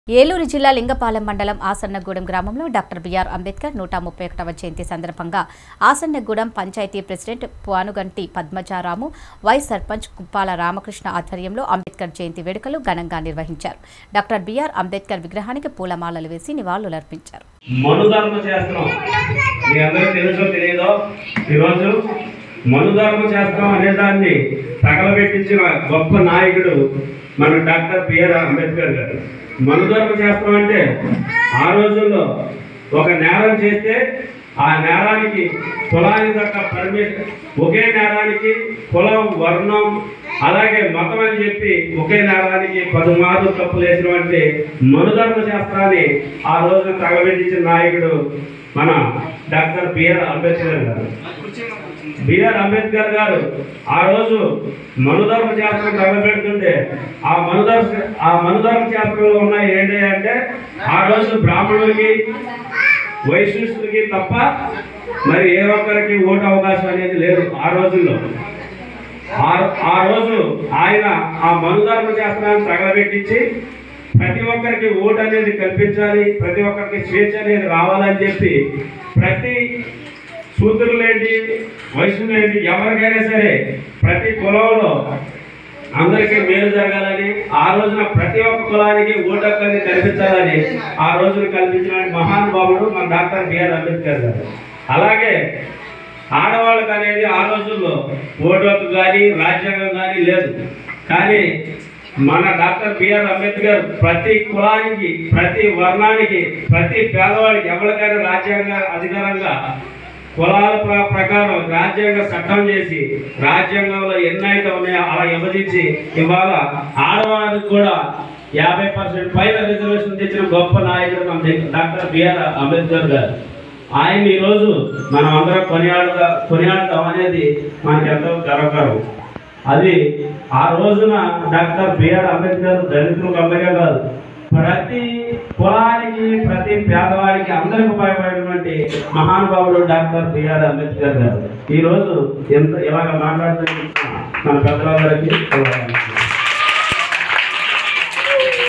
ఏలూరు జిల్లా లింగపాలెం మండలం ఆసన్నగూడెం గ్రామంలో డాక్టర్ బిఆర్ అంబేద్కర్ నూట ముప్పై ఒకటవ జయంతి సందర్భంగా ఆసన్నగూడెం పంచాయతీ ప్రెసిడెంట్ పానుగంటి పద్మజారాము వైస్ సర్పంచ్ కుప్పాల రామకృష్ణ ఆధ్వర్యంలో అంబేద్కర్ జయంతి వేడుకలు ఘనంగా నిర్వహించారు డాక్టర్ బిఆర్ అంబేద్కర్ విగ్రహానికి పూలమాలలు వేసి నివాళులర్పించారు మనుధర్మ శాస్త్రం మీ అందరికీ తెలుసో తెలియదో ఈరోజు మనుధర్మ శాస్త్రం అనే దాన్ని తగలబెట్టించిన గొప్ప నాయకుడు మన డాక్టర్ బిఆర్ అంబేద్కర్ గారు మనుధర్మ శాస్త్రం అంటే ఆ రోజుల్లో ఒక నేరం చేస్తే ఆ నేరానికి కులానికి తగ్గ పర్మిషన్ ఒకే నేరానికి కులం వర్ణం అలాగే మతం అని చెప్పి ఒకే నేరానికి పదుమారు తప్పులు వేసినటువంటి మనుధర్మ శాస్త్రాన్ని ఆ రోజు తగబెట్టించిన నాయకుడు మన డాక్టర్ బిఆర్ అంబేద్కర్ గారు బిఆర్ అంబేద్కర్ గారు ఆ రోజు మనుధర్మ శాస్త్రం తగలబెడుతుంటే ఆ మనుధర్మ ఆ మనుధర్మ శాస్త్రంలో ఉన్నాయి ఏంటి అంటే ఆ రోజు బ్రాహ్మణులకి వైశ్యులకి తప్ప మరి ఏ ఒక్కరికి ఓటు అవకాశం అనేది లేదు ఆ రోజుల్లో ఆ ఆ రోజు ఆయన ఆ మనుధర్మ శాస్త్రాన్ని తగలబెట్టించి ప్రతి ఒక్కరికి ఓటు అనేది కల్పించాలి ప్రతి ఒక్కరికి స్వేచ్ఛ అనేది రావాలని చెప్పి ప్రతి శూద్రులేంటి వైశ్యులేంటి ఎవరికైనా సరే ప్రతి కులంలో అందరికీ మేలు జరగాలని ఆ రోజున ప్రతి ఒక్క కులానికి ఓటు హక్కు అనేది కల్పించాలని ఆ రోజున కల్పించిన మహానుభావుడు మన డాక్టర్ బిఆర్ అంబేద్కర్ గారు అలాగే ఆడవాళ్ళకి అనేది ఆ రోజుల్లో ఓటు హక్కు కానీ రాజ్యాంగం కానీ లేదు కానీ మన డాక్టర్ బిఆర్ అంబేద్కర్ ప్రతి కులానికి ప్రతి వర్ణానికి ప్రతి పేదవాడికి ఎవరికైనా రాజ్యాంగ అధికారంగా కులాల ప్ర- ప్రకారం రాజ్యాంగ చట్టం చేసి రాజ్యాంగంలో ఎన్నైతే ఉన్నాయో అలా విభజించి ఇవాళ ఆడవాళ్ళకి కూడా యాభై పర్సెంట్ పైన రిజర్వేషన్ తెచ్చిన గొప్ప నాయకుడు మన డాక్టర్ బిఆర్ అంబేద్కర్ గారు ఆయన ఈరోజు మనం అందరం కొనియాడదా కొనియాడతాం అనేది మనకి ఎంతో గర్వకారం అది ఆ రోజున డాక్టర్ బిఆర్ అంబేద్కర్ దళితులకు అమ్మగా కాదు ప్రతి కులానికి ప్రతి పేదవాడికి అందరికి ఉపయోగపడినటువంటి మహానుభావుడు డాక్టర్ బిఆర్ అంబేద్కర్ గారు ఈ రోజు ఎంత ఇలాగ మాట్లాడుతున్న మన పెద్దలందరికీ